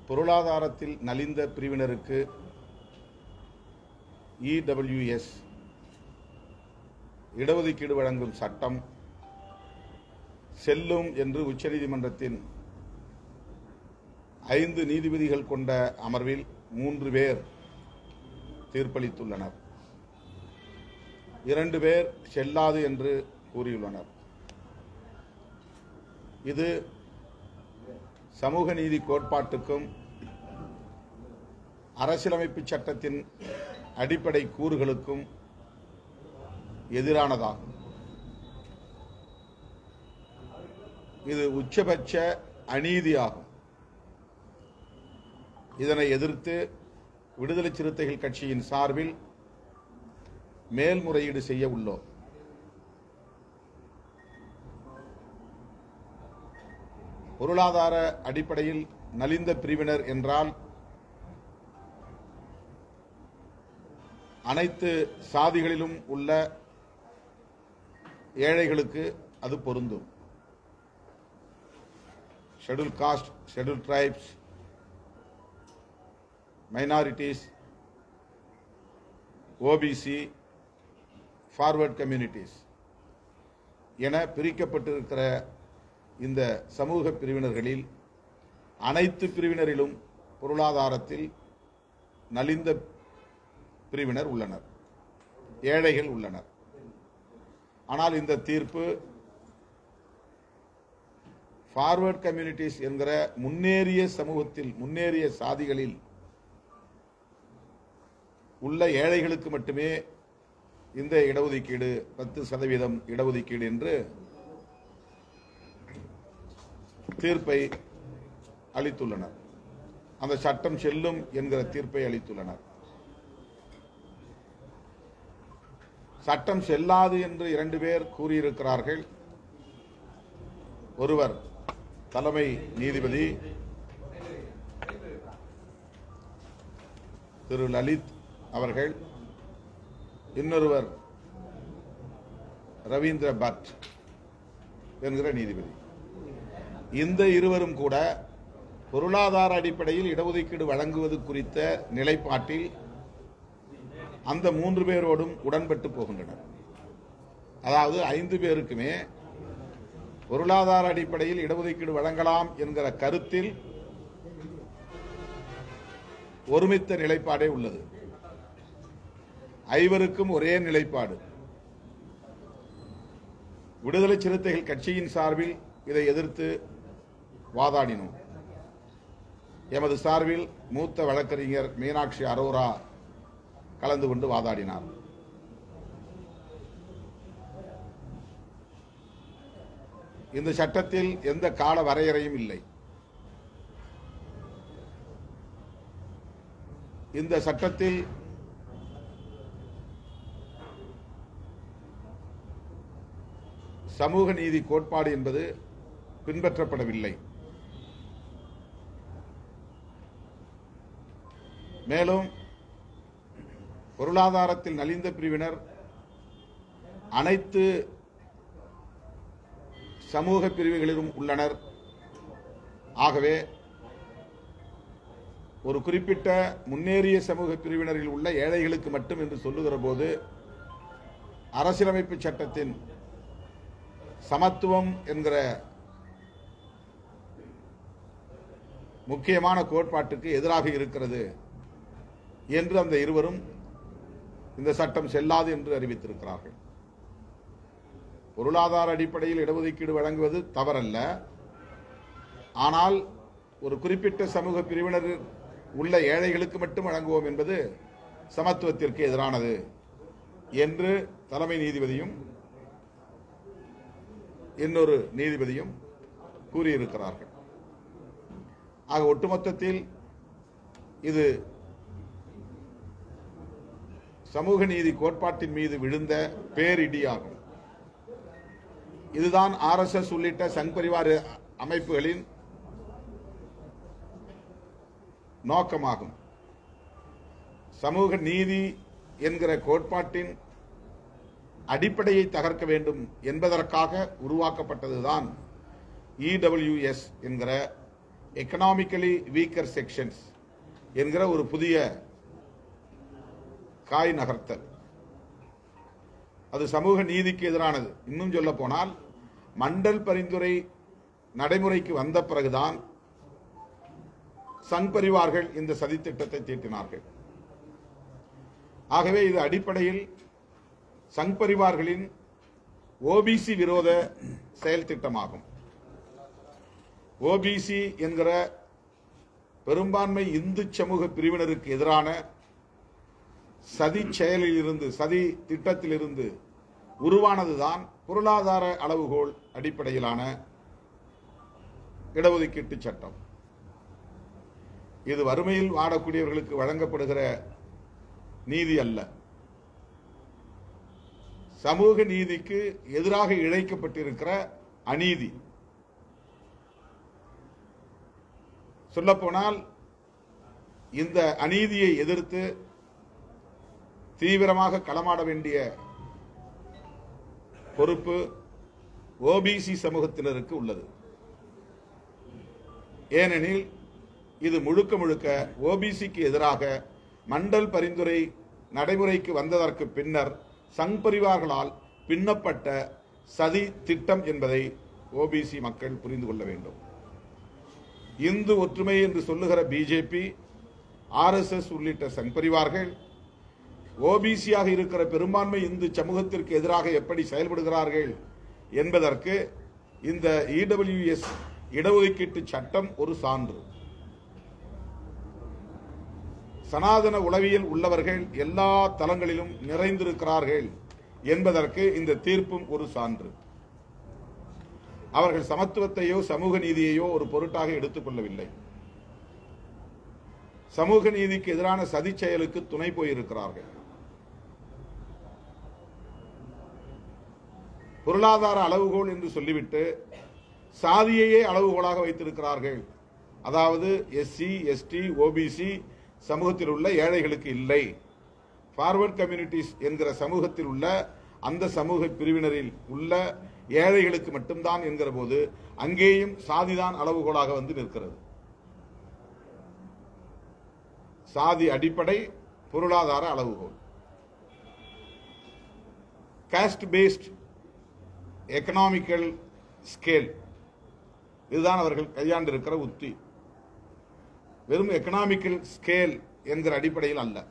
பொருளாதாரத்தில் நலிந்த பிரிவினருக்கு இடபிள்யூஎஸ் இடஒதுக்கீடு வழங்கும் சட்டம் செல்லும் என்று உச்சநீதிமன்றத்தின் ஐந்து நீதிபதிகள் கொண்ட அமர்வில் மூன்று பேர் தீர்ப்பளித்துள்ளனர் இரண்டு பேர் செல்லாது என்று கூறியுள்ளனர் இது சமூக நீதி கோட்பாட்டுக்கும் அரசியலமைப்பு சட்டத்தின் அடிப்படை கூறுகளுக்கும் எதிரானதாகும் இது உச்சபட்ச அநீதியாகும் இதனை எதிர்த்து விடுதலை சிறுத்தைகள் கட்சியின் சார்பில் மேல்முறையீடு செய்ய உள்ளோம் பொருளாதார அடிப்படையில் நலிந்த பிரிவினர் என்றால் அனைத்து சாதிகளிலும் உள்ள ஏழைகளுக்கு அது பொருந்தும் schedule caste schedule tribes minorities OBC forward communities என பிரிக்கப்பட்டிருக்கிற இந்த சமூக பிரிவினர்களில் அனைத்து பிரிவினரிலும் பொருளாதாரத்தில் நலிந்த பிரிவினர் உள்ளனர் ஏழைகள் உள்ளனர் ஆனால் இந்த தீர்ப்பு ஃபார்வர்ட் கம்யூனிட்டிஸ் என்கிற முன்னேறிய சமூகத்தில் முன்னேறிய சாதிகளில் உள்ள ஏழைகளுக்கு மட்டுமே இந்த இடஒதுக்கீடு பத்து சதவீதம் இடஒதுக்கீடு என்று தீர்ப்பை அளித்துள்ளனர் அந்த சட்டம் செல்லும் என்கிற தீர்ப்பை அளித்துள்ளனர் சட்டம் செல்லாது என்று இரண்டு பேர் கூறியிருக்கிறார்கள் ஒருவர் தலைமை நீதிபதி திரு லலித் அவர்கள் இன்னொருவர் ரவீந்திர பட் என்கிற நீதிபதி இந்த இருவரும் கூட பொருளாதார அடிப்படையில் இடஒதுக்கீடு வழங்குவது குறித்த நிலைப்பாட்டில் அந்த மூன்று பேரோடும் உடன்பட்டு போகின்றனர் அதாவது ஐந்து பேருக்குமே பொருளாதார அடிப்படையில் இடஒதுக்கீடு வழங்கலாம் என்கிற கருத்தில் ஒருமித்த நிலைப்பாடே உள்ளது ஐவருக்கும் ஒரே நிலைப்பாடு விடுதலை சிறுத்தைகள் கட்சியின் சார்பில் இதை எதிர்த்து வாதாடினோம் எமது சார்பில் மூத்த வழக்கறிஞர் மீனாட்சி அரோரா கலந்து கொண்டு வாதாடினார் இந்த சட்டத்தில் எந்த கால வரையறையும் இல்லை இந்த சட்டத்தில் சமூக நீதி கோட்பாடு என்பது பின்பற்றப்படவில்லை மேலும் பொருளாதாரத்தில் நலிந்த பிரிவினர் அனைத்து சமூக பிரிவுகளிலும் உள்ளனர் ஆகவே ஒரு குறிப்பிட்ட முன்னேறிய சமூக பிரிவினரில் உள்ள ஏழைகளுக்கு மட்டும் என்று சொல்லுகிற போது அரசியலமைப்பு சட்டத்தின் சமத்துவம் என்கிற முக்கியமான கோட்பாட்டுக்கு எதிராக இருக்கிறது என்று அந்த இருவரும் இந்த சட்டம் செல்லாது என்று அறிவித்திருக்கிறார்கள் பொருளாதார அடிப்படையில் இடஒதுக்கீடு வழங்குவது தவறல்ல ஆனால் ஒரு குறிப்பிட்ட சமூக பிரிவினர் உள்ள ஏழைகளுக்கு மட்டும் வழங்குவோம் என்பது சமத்துவத்திற்கு எதிரானது என்று தலைமை நீதிபதியும் இன்னொரு நீதிபதியும் கூறியிருக்கிறார்கள் ஆக ஒட்டுமொத்தத்தில் இது சமூக நீதி கோட்பாட்டின் மீது விழுந்த பேரிடியாகும் இதுதான் ஆர்எஸ்எஸ் உள்ளிட்ட சங் பரிவார அமைப்புகளின் நோக்கமாகும் சமூக நீதி என்கிற கோட்பாட்டின் அடிப்படையை தகர்க்க வேண்டும் என்பதற்காக உருவாக்கப்பட்டதுதான் இடபிள்யூஎஸ் என்கிற எக்கனாமிக்கலி வீக்கர் செக்ஷன்ஸ் என்கிற ஒரு புதிய காய் நகர்த்தல் அது சமூக நீதிக்கு எதிரானது இன்னும் சொல்ல போனால் மண்டல் பரிந்துரை நடைமுறைக்கு வந்த பிறகுதான் சங் பரிவார்கள் இந்த சதித்திட்டத்தை தீட்டினார்கள் ஆகவே இது அடிப்படையில் சங் பரிவார்களின் ஓபிசி விரோத செயல் திட்டமாகும் ஓபிசி என்கிற பெரும்பான்மை இந்து சமூக பிரிவினருக்கு எதிரான சதி செயலில் இருந்து சதி திட்டத்திலிருந்து உருவானதுதான் பொருளாதார அளவுகோல் அடிப்படையிலான இடஒதுக்கீட்டு சட்டம் இது வறுமையில் வாடக்கூடியவர்களுக்கு வழங்கப்படுகிற நீதி அல்ல சமூக நீதிக்கு எதிராக இழைக்கப்பட்டிருக்கிற அநீதி சொல்லப்போனால் இந்த அநீதியை எதிர்த்து தீவிரமாக களமாட வேண்டிய பொறுப்பு ஓபிசி சமூகத்தினருக்கு உள்ளது ஏனெனில் இது முழுக்க முழுக்க ஓபிசிக்கு எதிராக மண்டல் பரிந்துரை நடைமுறைக்கு வந்ததற்கு பின்னர் சங் பரிவார்களால் பின்னப்பட்ட சதி திட்டம் என்பதை ஓபிசி மக்கள் புரிந்து கொள்ள வேண்டும் இந்து ஒற்றுமை என்று சொல்லுகிற பிஜேபி ஆர்எஸ்எஸ் உள்ளிட்ட சங் பரிவார்கள் ஓபிசியாக இருக்கிற பெரும்பான்மை இந்து சமூகத்திற்கு எதிராக எப்படி செயல்படுகிறார்கள் என்பதற்கு இந்த இடபிள்யூஎஸ் இடஒதுக்கீட்டு சட்டம் ஒரு சான்று சனாதன உளவியல் உள்ளவர்கள் எல்லா தளங்களிலும் நிறைந்திருக்கிறார்கள் என்பதற்கு இந்த தீர்ப்பும் ஒரு சான்று அவர்கள் சமத்துவத்தையோ சமூக நீதியையோ ஒரு பொருட்டாக எடுத்துக் கொள்ளவில்லை சமூக நீதிக்கு எதிரான சதி செயலுக்கு துணை போயிருக்கிறார்கள் பொருளாதார அளவுகோல் என்று சொல்லிவிட்டு சாதியையே அளவுகோலாக வைத்திருக்கிறார்கள் அதாவது எஸ்சி எஸ்டி ஓபிசி சமூகத்தில் உள்ள ஏழைகளுக்கு இல்லை ஃபார்வர்ட் கம்யூனிட்டிஸ் என்கிற சமூகத்தில் உள்ள அந்த சமூக பிரிவினரில் உள்ள ஏழைகளுக்கு மட்டும்தான் என்கிற போது அங்கேயும் சாதிதான் அளவுகோலாக வந்து நிற்கிறது சாதி அடிப்படை பொருளாதார அளவுகோல் காஸ்ட் பேஸ்ட் எக்கனாமிக்கல் ஸ்கேல் இதுதான் அவர்கள் கையாண்டிருக்கிற உத்தி வெறும் எக்கனாமிக்கல் ஸ்கேல் என்கிற அடிப்படையில் அல்ல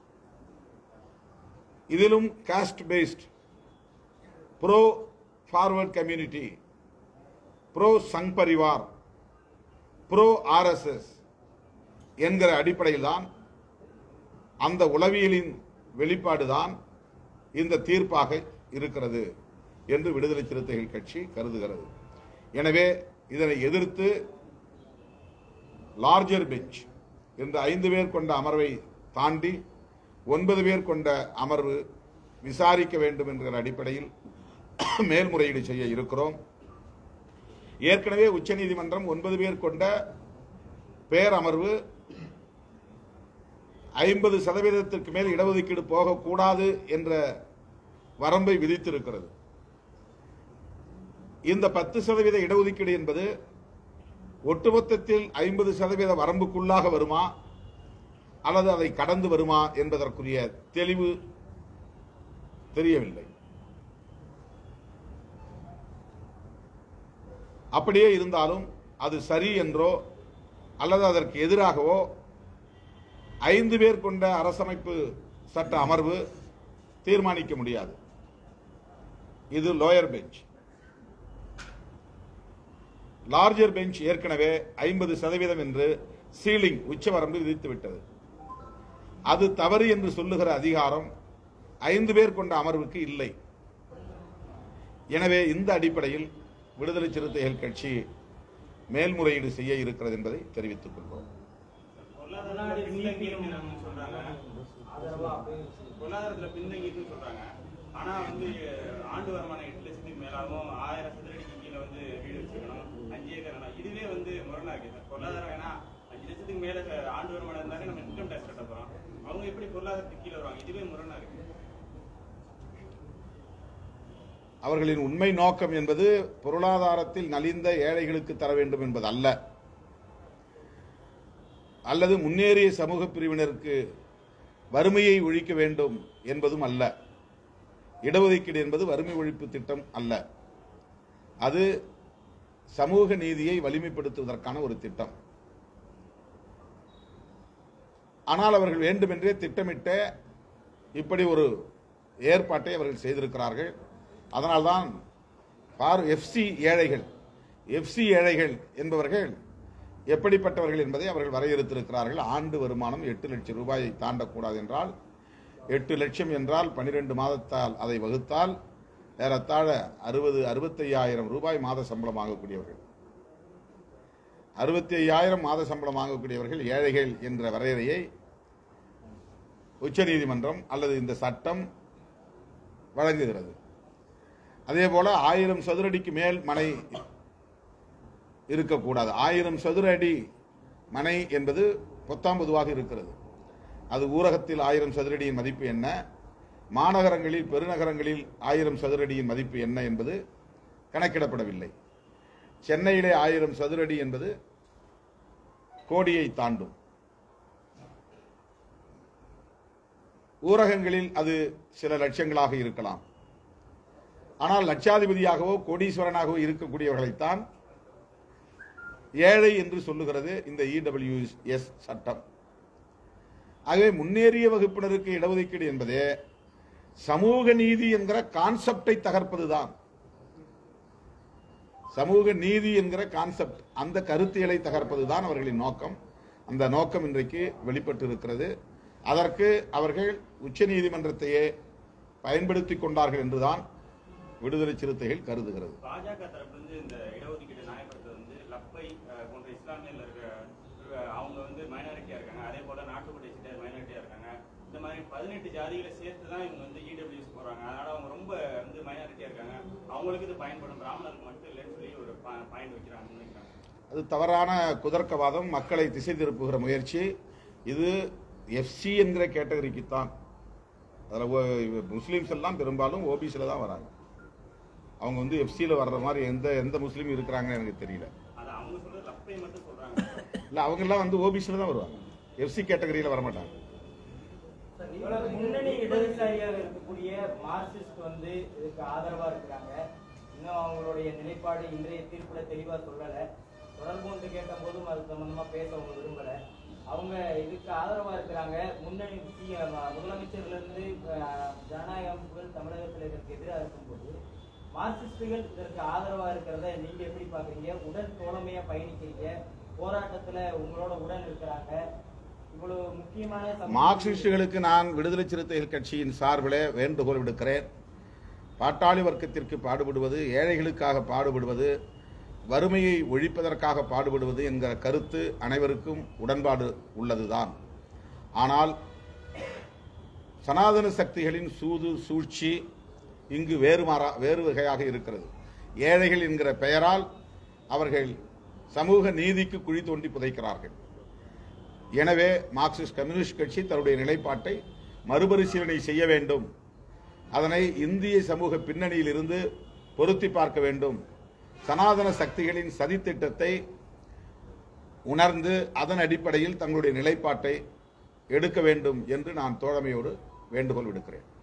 இதிலும் caste based pro forward community pro Sangh Parivar pro RSS என்கிற அடிப்படையில் தான் அந்த உளவியலின் வெளிப்பாடுதான் இந்த தீர்ப்பாக இருக்கிறது என்று விடுதலை சிறுத்தைகள் கட்சி கருதுகிறது எனவே இதனை எதிர்த்து லார்ஜர் பெஞ்ச் என்ற ஐந்து பேர் கொண்ட அமர்வை தாண்டி ஒன்பது பேர் கொண்ட அமர்வு விசாரிக்க வேண்டும் என்கிற அடிப்படையில் மேல்முறையீடு செய்ய இருக்கிறோம் ஏற்கனவே உச்சநீதிமன்றம் ஒன்பது பேர் கொண்ட பேரமர்வு ஐம்பது சதவீதத்திற்கு மேல் இடஒதுக்கீடு போகக்கூடாது என்ற வரம்பை விதித்திருக்கிறது இந்த பத்து சதவீத இடஒதுக்கீடு என்பது ஒட்டுமொத்தத்தில் ஐம்பது சதவீத வரம்புக்குள்ளாக வருமா அல்லது அதை கடந்து வருமா என்பதற்குரிய தெளிவு தெரியவில்லை அப்படியே இருந்தாலும் அது சரி என்றோ அல்லது அதற்கு எதிராகவோ ஐந்து பேர் கொண்ட அரசமைப்பு சட்ட அமர்வு தீர்மானிக்க முடியாது இது லோயர் பெஞ்ச் லார்ஜர் பெஞ்ச் ஏற்கனவே ஐம்பது சதவீதம் என்று சீலிங் உச்சவரம்பு விதித்து விட்டது அது தவறு என்று சொல்லுகிற அதிகாரம் ஐந்து பேர் கொண்ட அமர்வுக்கு இல்லை எனவே இந்த அடிப்படையில் விடுதலை சிறுத்தைகள் கட்சி மேல்முறையீடு செய்ய இருக்கிறது என்பதை தெரிவித்துக் கொள்வோம் பொருளாதாரத்துல பின்தங்கி இருக்குன்னு சொல்றாங்க பொருளாதாரத்துல பின்தங்கி இருக்குன்னு சொல்றாங்க ஆனா வந்து அஹ், ஆண்டு வருமானம் எட்டு லட்சத்துக்கு மேலாகவும் ஆயிரம் சதுரடிக்கு கீழே வந்து வீடு வச்சுக்கணும் அஞ்சு ஏக்கர் வேணாம் இதுவே வந்து முரணா இருக்கு சார் பொருளாதாரம் வேணா அஞ்சு லட்சத்துக்கு மேல சார் ஆண்டு வருமானம் இருந்தாலே நம்ம இன்கம் டேக்ஸ் கட்ட போறோம் அவங்க எப்படி பொருளாதாரத்துக்கு கீழே வருவாங்க இதுவே முரணா இருக்கு அவர்களின் உண்மை நோக்கம் என்பது பொருளாதாரத்தில் நலிந்த ஏழைகளுக்கு தர வேண்டும் என்பது அல்ல அல்லது முன்னேறிய சமூக பிரிவினருக்கு வறுமையை ஒழிக்க வேண்டும் என்பதும் அல்ல இடஒதுக்கீடு என்பது வறுமை ஒழிப்பு திட்டம் அல்ல அது சமூக நீதியை வலிமைப்படுத்துவதற்கான ஒரு திட்டம் ஆனால் அவர்கள் வேண்டுமென்றே திட்டமிட்ட இப்படி ஒரு ஏற்பாட்டை அவர்கள் செய்திருக்கிறார்கள் அதனால்தான் பார் எஃப்சி ஏழைகள் எஃப்சி ஏழைகள் என்பவர்கள் எப்படிப்பட்டவர்கள் என்பதை அவர்கள் வரையறுத்திருக்கிறார்கள் ஆண்டு வருமானம் எட்டு லட்சம் ரூபாயை தாண்டக்கூடாது என்றால் எட்டு லட்சம் என்றால் பனிரெண்டு மாதத்தால் அதை வகுத்தால் ஏறத்தாழ அறுபது அறுபத்தையாயிரம் ரூபாய் மாத சம்பளம் வாங்கக்கூடியவர்கள் அறுபத்தி ஐயாயிரம் மாத சம்பளம் வாங்கக்கூடியவர்கள் ஏழைகள் என்ற வரையறையை உச்சநீதிமன்றம் அல்லது இந்த சட்டம் வழங்குகிறது அதே போல ஆயிரம் சதுரடிக்கு மேல் மனை இருக்கக்கூடாது ஆயிரம் சதுர அடி மனை என்பது பொத்தாம் பொதுவாக இருக்கிறது அது ஊரகத்தில் ஆயிரம் சதுரடியின் மதிப்பு என்ன மாநகரங்களில் பெருநகரங்களில் ஆயிரம் சதுரடியின் மதிப்பு என்ன என்பது கணக்கிடப்படவில்லை சென்னையிலே ஆயிரம் சதுரடி என்பது கோடியை தாண்டும் ஊரகங்களில் அது சில லட்சங்களாக இருக்கலாம் ஆனால் லட்சாதிபதியாகவோ கோடீஸ்வரனாகவோ இருக்கக்கூடியவர்களைத்தான் ஏழை என்று சொல்லுகிறது இந்த இடபிள்யூஎஸ் சட்டம் ஆகவே முன்னேறிய வகுப்பினருக்கு இடஒதுக்கீடு என்பதே சமூக நீதி என்கிற கான்செப்டை தகர்ப்பதுதான் சமூக நீதி என்கிற கான்செப்ட் அந்த கருத்தியலை தகர்ப்பதுதான் அவர்களின் நோக்கம் அந்த நோக்கம் இன்றைக்கு வெளிப்பட்டு இருக்கிறது அதற்கு அவர்கள் உச்ச நீதிமன்றத்தையே பயன்படுத்திக் கொண்டார்கள் என்றுதான் விடுதலை சிறுத்தைகள் கருதுகிறது பாஜக தரப்புல இருந்து இந்த இடஒதுக்கீடு நியாயப்படுத்த வந்து லப்பை அஹ், போன்ற இஸ்லாமியர்ல இருக்க இருக்க- அவங்க வந்து மைனாரிட்டியா இருக்காங்க அதே போல நாட்டுப்படை சிட்டர் மைனாரிட்டியா இருக்காங்க இந்த மாதிரி பதினெட்டு ஜாதிகளை சேர்த்து தான் இவங்க வந்து இடபிள்யூஎஸ் போறாங்க அதனால அவங்க ரொம்ப வந்து மைனாரிட்டியா இருக்காங்க அவங்களுக்கு இது பயன்படும் பிராமணருக்கு மட்டும் இல்லைன்னு சொல்லி ஒரு பாயிண்ட் வைக்கிறாங்க முன்வைக்கிறாங்க அது தவறான குதர்க்கவாதம் மக்களை திசை திருப்புகிற முயற்சி இது எஃப்சி என்கிற கேட்டகரிக்குத்தான் அதில் முஸ்லீம்ஸ் எல்லாம் பெரும்பாலும் ஓபிசியில் தான் வராங்க அவங்க வந்து எஃப்சியில் வர்ற மாதிரி எந்த எந்த முஸ்லீம் இருக்கிறாங்கன்னு எனக்கு தெரியல அது அவங்க சொல்றது லப்பை மட்டும் சொல்றாங்க இல்லை அவங்கெல்லாம் வந்து ஓபிசியில் தான் வருவாங்க எஃப்சி கேட்டகரியில் வரமாட்டாங்க இவ்வளவு முன்னணி இடதுசாரியாக இருக்கக்கூடிய மார்க்சிஸ்ட் வந்து இதுக்கு ஆதரவா இருக்கிறாங்க இன்னும் அவங்களுடைய நிலைப்பாடு இன்றைய தீர்ப்புல தெளிவா சொல்லல தொடர்பு கொண்டு கேட்ட போதும் அது சம்பந்தமா பேச அவங்க விரும்பல அவங்க இதுக்கு ஆதரவா இருக்கிறாங்க முன்னணி சி- ம- முதலமைச்சர்ல இருந்து அஹ், ஜனநாயக அமைப்புகள் தமிழகத்தில் இதற்கு எதிராக இருக்கும்போது மார்க்சிஸ்டுகள் இதற்கு ஆதரவா இருக்கிறத நீங்க எப்படி பாக்குறீங்க உடன் தோழமையா பயணிக்கிறீங்க போராட்டத்துல உங்களோட உடன் இருக்கிறாங்க இவ்வளவு முக்கியமான சமூக- மார்க்சிஸ்டுகளுக்கு நான் விடுதலை சிறுத்தைகள் கட்சியின் சார்பிலே வேண்டுகோள் விடுக்கிறேன் பாட்டாளி வர்க்கத்திற்கு பாடுபடுவது ஏழைகளுக்காக பாடுபடுவது வறுமையை ஒழிப்பதற்காக பாடுபடுவது என்கிற கருத்து அனைவருக்கும் உடன்பாடு உள்ளதுதான் ஆனால் சனாதன சக்திகளின் சூது சூழ்ச்சி இங்கு வேறு மாறா வேறு வகையாக இருக்கிறது ஏழைகள் என்கிற பெயரால் அவர்கள் சமூக நீதிக்கு குழி தோண்டி புதைக்கிறார்கள் எனவே மார்க்சிஸ்ட் கம்யூனிஸ்ட் கட்சி தன்னுடைய நிலைப்பாட்டை மறுபரிசீலனை செய்ய வேண்டும் அதனை இந்திய சமூக பின்னணியிலிருந்து பொருத்தி பார்க்க வேண்டும் சனாதன சக்திகளின் சதித்திட்டத்தை உணர்ந்து அதன் அடிப்படையில் தங்களுடைய நிலைப்பாட்டை எடுக்க வேண்டும் என்று நான் தோழமையோடு வேண்டுகோள் விடுக்கிறேன்